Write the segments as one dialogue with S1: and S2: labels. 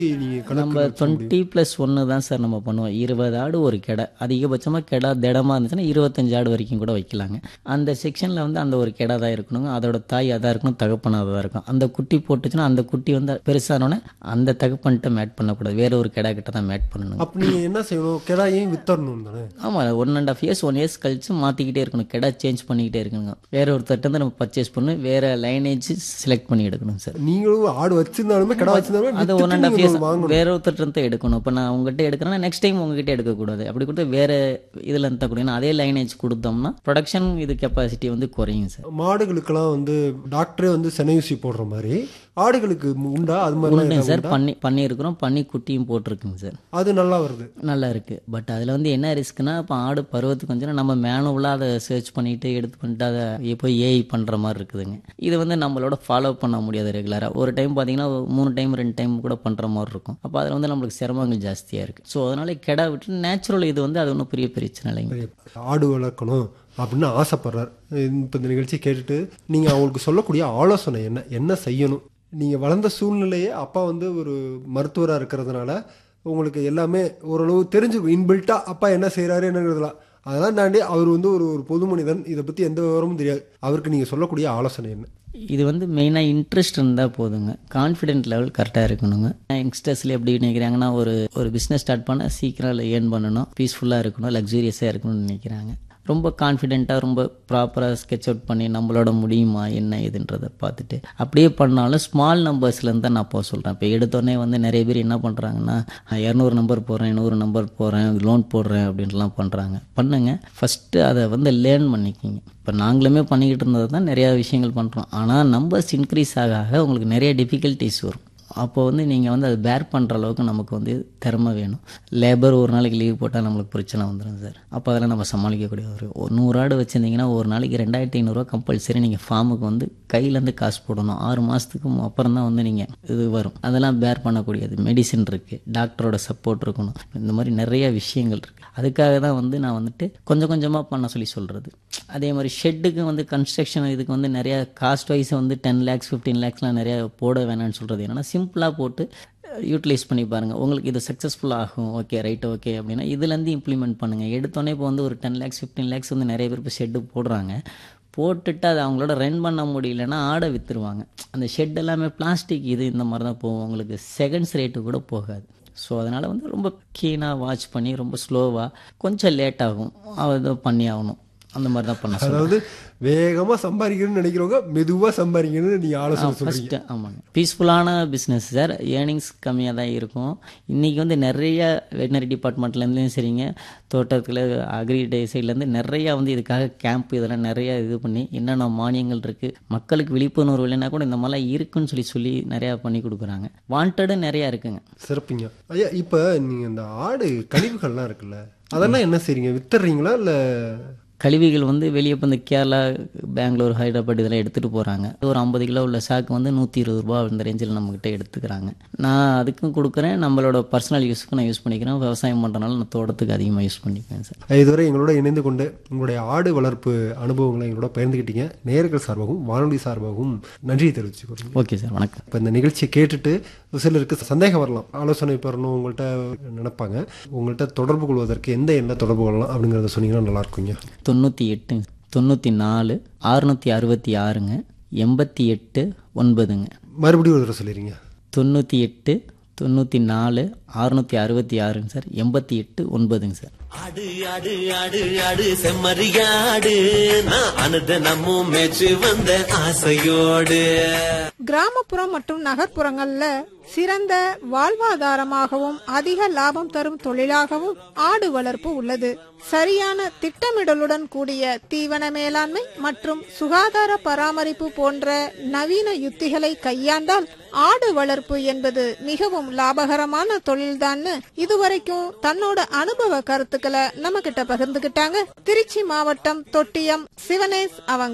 S1: நீங்க
S2: நம்ம
S1: கணக்கு
S2: டுவெண்ட்டி ப்ளஸ் ஒன்று தான் சார் நம்ம பண்ணுவோம் இருபது ஆடு ஒரு கெடை அதிகபட்சமாக கெடா திடமாக இருந்துச்சுன்னா இருபத்தஞ்சு ஆடு வரைக்கும் கூட வைக்கலாங்க அந்த செக்ஷனில் வந்து அந்த ஒரு கெடா தான் இருக்கணுங்க அதோட தாய் அதாக இருக்கணும் தகப்பன் அதாக இருக்கும் அந்த குட்டி போட்டுச்சுன்னா அந்த குட்டி வந்து பெருசானோடனே அந்த தகப்பன்கிட்ட மேட் பண்ணக்கூடாது வேற ஒரு கெடா கிட்ட தான் மேட் பண்ணணுங்க
S1: அப்ப நீங்க என்ன செய்யணும் கிடாயையும் வித்தரணும் தானே
S2: ஆமாம் one and half years one years கழிச்சு மாற்றிக்கிட்டே இருக்கணும் கெடா சேஞ்ச் பண்ணிக்கிட்டே இருக்கணுங்க வேற ஒருத்தர்ட்ட வந்து நம்ம பர்ச்சேஸ் பண்ணி வேற லைனேஜ் செலக்ட் பண்ணி எடுக்கணும் சார்
S1: நீங்களும் ஆடு வச்சிருந்தாலுமே கடை வச்சிருந்தாலுமே
S2: அது ஒன் அண்ட்
S1: வித்துட்டு
S2: ஆஃப்
S1: நீங்க
S2: இயர்ஸ்
S1: வாங்கணும்
S2: வேற ஒருத்தர் எடுக்கணும் இப்போ நான் உங்ககிட்ட எடுக்கிறேன்னா நெக்ஸ்ட் டைம் உங்ககிட்ட எடுக்கக்கூடாது அப்படி கொடுத்து வேற இதில் இருந்தால் கூட ஏன்னா அதே லைனேஜ் கொடுத்தோம்னா ப்ரொடக்ஷன் இது கெப்பாசிட்டி வந்து குறையும் சார்
S1: மாடுகளுக்கெல்லாம் வந்து டாக்டரே வந்து செனையூசி போடுற மாதிரி ஆடுகளுக்கு உண்டா அது மாதிரிலாம்
S2: உண்டுங்க
S1: எதாவது
S2: சார்
S1: உண்டா?
S2: பண்ணி பண்ணியிருக்கிறோம் பண்ணி குட்டியும் போட்டிருக்குங்க சார்
S1: அது நல்லா வருது
S2: நல்லா இருக்கு பட் அதில் வந்து என்ன ரிஸ்க்னா இப்போ ஆடு பருவத்துக்கு கொஞ்சம் நம்ம மேனுவலாக அதை சர்ச் பண்ணிட்டு எடுத்து பண்ணிட்டு அதை இப்போ ஏஐ பண்ணுற மாதிரி இருக்குதுங்க இது வந்து நம்மளோட ஃபாலோ பண்ண முடியாது ரெகுலராக ஒரு டைம் பார்த்தீங்கன்னா ஒரு மூணு டைம் ரெண்டு டைம் கூட பண்ணுற மாதிரி இருக்கும் அப்போ அதில் வந்து நம்மளுக்கு சிரமங்கள் ஜாஸ்தியாக இருக்குது ஸோ அதனால கெடா விட்டு நேச்சுரல் இது வந்து அது ஒன்றும் பெரிய பிரச்சனை இல்லைங்க
S1: சரி, ஆடு வளர்க்கணும் அப்படின்னு ஆசைப்படுறார் இப்போ இந்த நிகழ்ச்சி கேட்டுட்டு நீங்க அவங்களுக்கு சொல்லக்கூடிய ஆலோசனை என்ன என்ன செய்யணும் நீங்க வளர்ந்த சூழ்நிலையே அப்பா வந்து ஒரு மருத்துவரா இருக்கிறதுனால உங்களுக்கு எல்லாமே ஓரளவு தெரிஞ்சுக்கும் இன்பில்ட்டா அப்பா என்ன செய்றாரு என்னங்கிறதுலாம் அதெல்லாம் தாண்டி அவர் வந்து ஒரு ஒரு பொது மனிதன் இதை பத்தி எந்த விவரமும் தெரியாது அவருக்கு நீங்க சொல்லக்கூடிய ஆலோசனை என்ன
S2: இது வந்து மெயினாக இன்ட்ரெஸ்ட் இருந்தால் போதுங்க கான்ஃபிடென்ட் லெவல் கரெக்டாக இருக்கணுங்க யங்ஸ்டர்ஸில் எப்படி நினைக்கிறாங்கன்னா ஒரு ஒரு பிஸ்னஸ் ஸ்டார்ட் பண்ண சீக்கிரம் ஏர்ன் பண்ணணும் பீஸ்ஃபுல்லாக இருக்கணும் லக்ஸூரியஸாக இருக்கணும்னு நினைக்கிறாங்க ரொம்ப கான்ஃபிடென்ட்டாக ரொம்ப ப்ராப்பராக ஸ்கெட்ச் அவுட் பண்ணி நம்மளோட முடியுமா என்ன இதுன்றதை பார்த்துட்டு அப்படியே பண்ணாலும் ஸ்மால் நம்பர்ஸ்லேருந்து தான் நான் போக சொல்கிறேன் இப்போ எடுத்தோடனே வந்து நிறைய பேர் என்ன பண்ணுறாங்கன்னா இரநூறு நம்பர் போடுறேன் நூறு நம்பர் போடுறேன் லோன் போடுறேன் அப்படின்ட்டுலாம் பண்ணுறாங்க பண்ணுங்க ஃபஸ்ட்டு அதை வந்து லேர்ன் பண்ணிக்கிங்க இப்போ நாங்களுமே பண்ணிக்கிட்டு இருந்தது தான் நிறையா விஷயங்கள் பண்ணுறோம் ஆனால் நம்பர்ஸ் இன்க்ரீஸ் ஆக ஆக உங்களுக்கு நிறைய டிஃபிகல்ட்டிஸ் வரும் அப்போ வந்து நீங்கள் வந்து அதை பேர் பண்ணுற அளவுக்கு நமக்கு வந்து திறமை வேணும் லேபர் ஒரு நாளைக்கு லீவ் போட்டால் நம்மளுக்கு பிரச்சனை வந்துடும் சார் அப்போ அதெல்லாம் நம்ம சமாளிக்கக்கூடிய ஒரு ஒரு நூறு ஆடு வச்சுருந்தீங்கன்னா ஒரு நாளைக்கு ரெண்டாயிரத்தி ஐநூறுரூவா கம்பல்சரி நீங்கள் ஃபார்முக்கு வந்து கையிலேருந்து காசு போடணும் ஆறு மாதத்துக்கு அப்புறம் தான் வந்து நீங்கள் இது வரும் அதெல்லாம் பேர் பண்ணக்கூடியது மெடிசின் இருக்குது டாக்டரோட சப்போர்ட் இருக்கணும் இந்த மாதிரி நிறைய விஷயங்கள் இருக்குது அதுக்காக தான் வந்து நான் வந்துட்டு கொஞ்சம் கொஞ்சமாக பண்ண சொல்லி சொல்கிறது அதே மாதிரி ஷெட்டுக்கு வந்து கன்ஸ்ட்ரக்ஷன் இதுக்கு வந்து நிறைய காஸ்ட் வைஸ் வந்து டென் லேக்ஸ் ஃபிஃப்டீன் லேக்ஸ்லாம் நிறைய போட வேணாம்னு சொல்கிறது என்னன்னா சிம்பிளாக போட்டு யூட்டிலைஸ் பண்ணி பாருங்கள் உங்களுக்கு இது சக்ஸஸ்ஃபுல் ஆகும் ஓகே ரைட் ஓகே அப்படின்னா இதுலேருந்து இம்ப்ளிமெண்ட் பண்ணுங்கள் எடுத்தோன்னே இப்போ வந்து ஒரு டென் லேக்ஸ் ஃபிஃப்டீன் லேக்ஸ் வந்து நிறைய பேர் இப்போ ஷெட்டு போடுறாங்க போட்டுட்டு அதை அவங்களோட ரன் பண்ண முடியலன்னா ஆடை விற்றுருவாங்க அந்த ஷெட் எல்லாமே பிளாஸ்டிக் இது இந்த மாதிரி தான் போகும் உங்களுக்கு செகண்ட்ஸ் ரேட்டு கூட போகாது ஸோ அதனால் வந்து ரொம்ப கீனாக வாட்ச் பண்ணி ரொம்ப ஸ்லோவாக கொஞ்சம் லேட் ஆகும் அதை பண்ணி ஆகணும் அந்த மாதிரி தான் பண்ண சொல்லுவேன்
S1: அதாவது வேகமா சம்பாதிக்கணும்னு நினைக்கிறவங்க மெதுவா சம்பாதிக்கணும்னு நீங்க ஆலோசனை சொல்றீங்க
S2: ஃபஸ்ட்டு ஆமாங்க பீஸ்ஃபுல்லான பிஸ்னஸ் சார் ஏர்னிங்ஸ் கம்மியாக தான் இருக்கும் இன்றைக்கி வந்து நிறைய வெட்டினரி டிபார்ட்மெண்ட்லேருந்தும் சரிங்க தோட்டத்தில் அக்ரி டே சைட்லேருந்து நிறையா வந்து இதுக்காக கேம்ப் இதெல்லாம் நிறைய இது பண்ணி என்னென்ன மானியங்கள் இருக்குது மக்களுக்கு விழிப்புணர்வு இல்லைன்னா கூட இந்த மாதிரிலாம் இருக்குன்னு சொல்லி சொல்லி நிறையா பண்ணி கொடுக்குறாங்க வாண்டடு நிறையா இருக்குங்க
S1: சிறப்புங்க ஐயா இப்ப நீங்க இந்த ஆடு கழிவுகள்லாம் இருக்குல்ல அதெல்லாம் என்ன செய்றீங்க வித்துறீங்களா இல்ல
S2: கழிவுகள் வந்து வெளியே இப்போ இந்த கேரளா பெங்களூர் ஹைதராபாத் இதெல்லாம் எடுத்துகிட்டு போகிறாங்க ஒரு ஐம்பது கிலோ உள்ள சாக்கு வந்து நூற்றி இருபது ரூபா இந்த ரேஞ்சில் நம்மக்கிட்ட எடுத்துக்கிறாங்க நான் அதுக்கும் கொடுக்குறேன் நம்மளோட பர்சனல் யூஸுக்கு நான் யூஸ் பண்ணிக்கிறேன் விவசாயம் பண்ணுறனால நான் தோட்டத்துக்கு அதிகமாக யூஸ் பண்ணிக்குவேன் சார்
S1: இதுவரை எங்களோட இணைந்து கொண்டு உங்களுடைய ஆடு வளர்ப்பு அனுபவங்களை எங்களோட பகிர்ந்துக்கிட்டீங்க நேர்கள் சார்பாகவும் வானொலி சார்பாகவும் நன்றியை தெரிவிச்சுக்கிறோம்
S2: ஓகே சார் வணக்கம்
S1: இப்போ இந்த நிகழ்ச்சியை கேட்டுட்டு சிலருக்கு சந்தேகம் வரலாம் ஆலோசனை பெறணும் உங்கள்கிட்ட நினைப்பாங்க உங்கள்கிட்ட தொடர்பு கொள்வதற்கு எந்த எண்ண தொடர்பு கொள்ளலாம் அப்படிங்கிறத சொன்னீங்கன்னா நல்லா இருக்குங்க
S2: தொண்ணூற்றி எட்டு தொண்ணூற்றி நாலு அறுநூற்றி அறுபத்தி ஆறுங்க எண்பத்தி எட்டு ஒன்பதுங்க
S1: மறுபடியும் ஒரு தடவை சொல்லிடுங்க
S2: தொண்ணூற்றி எட்டு தொண்ணூற்றி நாலு அறுநூற்றி அறுபத்தி ஆறுங்க சார் எண்பத்தி எட்டு ஒன்பதுங்க சார்
S3: ஆடு ஆடு ஆடு ஆடு செம்மறியாடு நான் அனுத நம்மும் மேய்ச்சு வந்த ஆசையோடு
S4: கிராமப்புறம் மற்றும் நகர்ப்புறங்கள்ல சிறந்த வாழ்வாதாரமாகவும் அதிக லாபம் தரும் தொழிலாகவும் ஆடு வளர்ப்பு உள்ளது சரியான திட்டமிடலுடன் கூடிய தீவன மேலாண்மை மற்றும் சுகாதார பராமரிப்பு போன்ற நவீன யுத்திகளை கையாண்டால் ஆடு வளர்ப்பு என்பது மிகவும் லாபகரமான தொழில்தான்னு இதுவரைக்கும் தன்னோட அனுபவ கருத்துக்களை நம்ம கிட்ட பகிர்ந்துகிட்டாங்க திருச்சி மாவட்டம் தொட்டியம் சிவனேஷ் அவங்க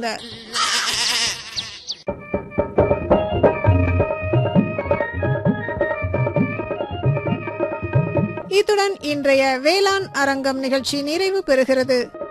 S4: இத்துடன் இன்றைய வேளாண் அரங்கம் நிகழ்ச்சி நிறைவு பெறுகிறது